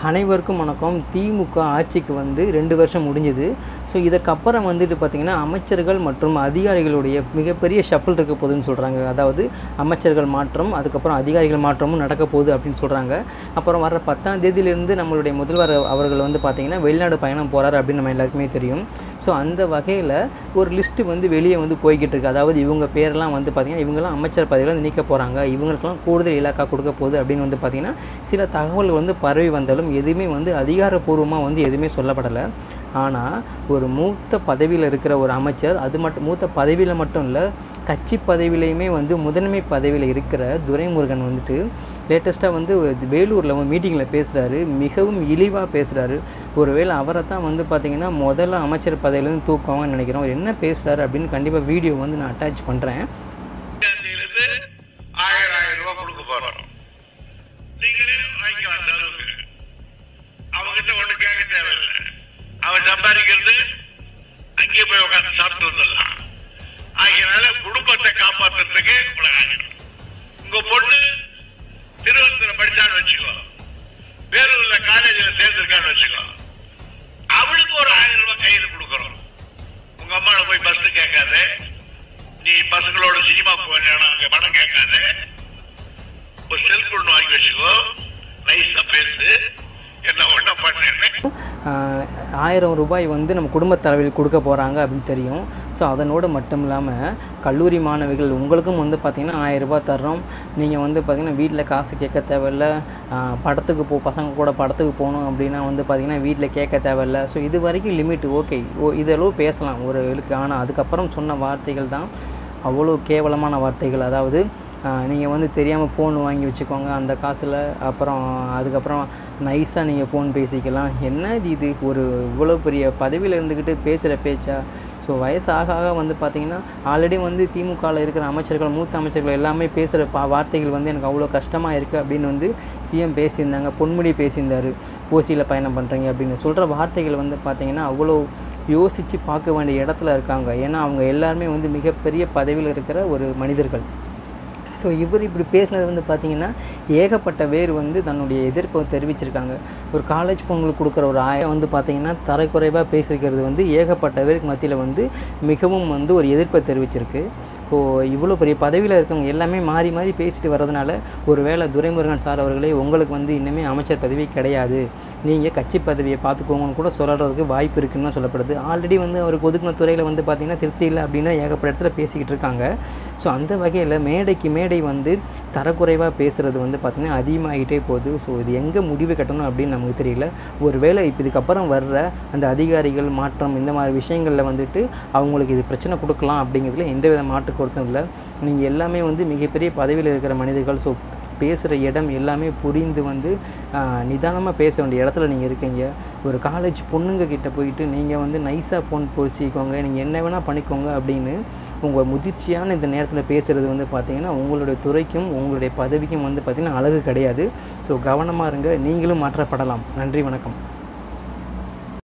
அனைவருக்கும் வணக்கம் திமுக ஆட்சிக்கு வந்து ரெண்டு வருஷம் முடிஞ்சுது ஸோ இதற்கப்புறம் வந்துட்டு பார்த்திங்கன்னா அமைச்சர்கள் மற்றும் அதிகாரிகளுடைய மிகப்பெரிய ஷஃபிள் இருக்க போகுதுன்னு சொல்கிறாங்க அதாவது அமைச்சர்கள் மாற்றம் அதுக்கப்புறம் அதிகாரிகள் மாற்றமும் நடக்க போகுது அப்படின்னு சொல்கிறாங்க அப்புறம் வர பத்தாம் தேதியிலிருந்து நம்மளுடைய முதல்வர் அவர்கள் வந்து பார்த்திங்கன்னா வெளிநாடு பயணம் போகிறாரு அப்படின்னு நம்ம எல்லாருக்குமே தெரியும் ஸோ அந்த வகையில் ஒரு லிஸ்ட்டு வந்து வெளியே வந்து போய்கிட்டு இருக்கு அதாவது இவங்க பேரெல்லாம் வந்து பார்த்திங்கன்னா இவங்கெல்லாம் அமைச்சர் பதவியில் வந்து நீக்க போகிறாங்க இவங்களுக்கெல்லாம் கூடுதல் இலாக்கா கொடுக்க போகுது அப்படின்னு வந்து பார்த்திங்கன்னா சில தகவல்கள் வந்து பரவி வந்தாலும் எதுவுமே வந்து அதிகாரப்பூர்வமாக வந்து எதுவுமே சொல்லப்படலை ஆனால் ஒரு மூத்த பதவியில் இருக்கிற ஒரு அமைச்சர் அது மட்டும் மூத்த பதவியில் மட்டும் இல்லை கட்சி பதவியிலையுமே வந்து முதன்மை பதவியில் இருக்கிற துரைமுருகன் வந்துட்டு லேட்டஸ்ட்டாக வந்து வேலூரில் மீட்டிங்கில் பேசுகிறாரு மிகவும் இழிவாக பேசுகிறாரு ஒருவேளை அவரை தான் வந்து பார்த்திங்கன்னா முதல்ல அமைச்சர் பதவியிலேருந்து தூக்குவாங்கன்னு நினைக்கிறோம் அவர் என்ன பேசுகிறாரு அப்படின்னு கண்டிப்பாக வீடியோ வந்து நான் அட்டாச் பண்ணுறேன் தேதியிலிருந்து ஆயிரம் ஆயிரம் ரூபாய் கொடுக்க போறோம் நீங்களே வாங்கிக்கலாம் செலவுக்கு அவங்கிட்ட ஒண்ணு கேட்க தேவையில்லை அவன் சம்பாதிக்கிறது அங்கேயே போய் உட்காந்து சாப்பிட்டு வந்துடலாம் ஆகையினால குடும்பத்தை காப்பாத்துறதுக்கு உங்களை ஆகணும் உங்க பொண்ணு திருவனந்தபுரம் படிச்சான்னு வச்சுக்கோ வேலூர்ல காலேஜில் சேர்ந்திருக்கான்னு வச்சுக்கோ அவளுக்கு ஒரு ஆயிரம் ரூபாய் கையில கொடுக்குறோம் உங்க அம்மாவை போய் பஸ் கேட்காத நீ பசங்களோட சினிமா போனா அங்க படம் கேட்காத ஒரு செல்போன் வாங்கி வச்சுக்கோ நைஸா பேசு என்ன ஒண்ணா பண்ணு ஆஹ் ஆயிரம் ரூபாய் வந்து நம்ம குடும்பத் தலைவியில் கொடுக்க போகிறாங்க அப்படின்னு தெரியும் ஸோ அதனோடு மட்டும் இல்லாமல் கல்லூரி மாணவிகள் உங்களுக்கும் வந்து பார்த்திங்கன்னா ஆயிரம் ரூபாய் தர்றோம் நீங்கள் வந்து பார்த்திங்கன்னா வீட்டில் காசு கேட்க தேவையில்ல ஆஹ் படத்துக்கு போ பசங்க கூட படத்துக்கு போகணும் அப்படின்னா வந்து பார்த்திங்கன்னா வீட்டில் கேட்க தேவையில்ல ஸோ இது வரைக்கும் லிமிட் ஓகே ஓ இதளவு பேசலாம் ஒரு இதுக்கு ஆனால் அதுக்கப்புறம் சொன்ன வார்த்தைகள் தான் அவ்வளோ கேவலமான வார்த்தைகள் அதாவது நீங்கள் வந்து தெரியாமல் ஃபோன் வாங்கி வச்சுக்கோங்க அந்த காசில் அப்புறம் அதுக்கப்புறம் நைஸாக நீங்கள் ஃபோன் பேசிக்கலாம் என்ன இது இது ஒரு இவ்வளோ பெரிய பதவியில் இருந்துக்கிட்டு பேசுகிற பேச்சா ஸோ வயசு ஆக ஆக வந்து பார்த்திங்கன்னா ஆல்ரெடி வந்து திமுகவில் இருக்கிற அமைச்சர்கள் மூத்த அமைச்சர்கள் எல்லாமே பேசுகிற பா வார்த்தைகள் வந்து எனக்கு அவ்வளோ கஷ்டமாக இருக்குது அப்படின்னு வந்து சிஎம் பேசியிருந்தாங்க பொன்முடி பேசியிருந்தார் ஓசியில் பயணம் பண்ணுறீங்க அப்படின்னு சொல்கிற வார்த்தைகள் வந்து பார்த்திங்கன்னா அவ்வளோ யோசித்து பார்க்க வேண்டிய இடத்துல இருக்காங்க ஏன்னா அவங்க எல்லாருமே வந்து மிகப்பெரிய பதவியில் இருக்கிற ஒரு மனிதர்கள் ஸோ இவர் இப்படி பேசினது வந்து பார்த்திங்கன்னா ஏகப்பட்ட பேர் வந்து தன்னுடைய எதிர்ப்பை தெரிவிச்சிருக்காங்க ஒரு காலேஜ் பொண்ணுங்களுக்கு கொடுக்குற ஒரு ஆயம் வந்து பார்த்திங்கன்னா தரைக்குறைவாக பேசியிருக்கிறது வந்து ஏகப்பட்ட பேருக்கு மத்தியில் வந்து மிகவும் வந்து ஒரு எதிர்ப்பை தெரிவிச்சிருக்கு ஸோ இவ்வளோ பெரிய பதவியில் இருக்கவங்க எல்லாமே மாறி மாறி பேசிட்டு வர்றதுனால ஒரு வேளை துரைமுருகன் சார் அவர்களே உங்களுக்கு வந்து இன்னுமே அமைச்சர் பதவி கிடையாது நீங்கள் கட்சி பதவியை பார்த்துக்கோங்கன்னு கூட சொல்கிறதுக்கு வாய்ப்பு இருக்குன்னு தான் சொல்லப்படுது ஆல்ரெடி வந்து அவருக்கு ஒதுக்கின துறையில் வந்து பார்த்திங்கன்னா திருப்தி இல்லை அப்படின்னு தான் ஏகப்பட்ட இடத்துல பேசிக்கிட்டு இருக்காங்க ஸோ அந்த வகையில் மேடைக்கு மேடை வந்து தரக்குறைவாக பேசுகிறது வந்து பார்த்திங்கன்னா அதிகமாகிட்டே போகுது ஸோ இது எங்கே முடிவு கட்டணும் அப்படின்னு நமக்கு தெரியல ஒருவேளை இப்போ இதுக்கப்புறம் வர்ற அந்த அதிகாரிகள் மாற்றம் இந்த மாதிரி விஷயங்களில் வந்துட்டு அவங்களுக்கு இது பிரச்சனை கொடுக்கலாம் அப்படிங்கிறதுல எந்த வித மாற்று கருத்தும் இல்லை நீங்கள் எல்லாமே வந்து மிகப்பெரிய பதவியில் இருக்கிற மனிதர்கள் ஸோ பேசுகிற இடம் எல்லாமே புரிந்து வந்து நிதானமாக பேச வேண்டிய இடத்துல நீங்கள் இருக்கீங்க ஒரு காலேஜ் பொண்ணுங்க கிட்ட போயிட்டு நீங்கள் வந்து நைஸாக ஃபோன் பேசிக்கோங்க நீங்கள் என்ன வேணால் பண்ணிக்கோங்க அப்படின்னு உங்கள் முதிர்ச்சியான இந்த நேரத்தில் பேசுகிறது வந்து பார்த்திங்கன்னா உங்களுடைய துறைக்கும் உங்களுடைய பதவிக்கும் வந்து பார்த்திங்கன்னா அழகு கிடையாது ஸோ கவனமாக இருங்க நீங்களும் மாற்றப்படலாம் நன்றி வணக்கம்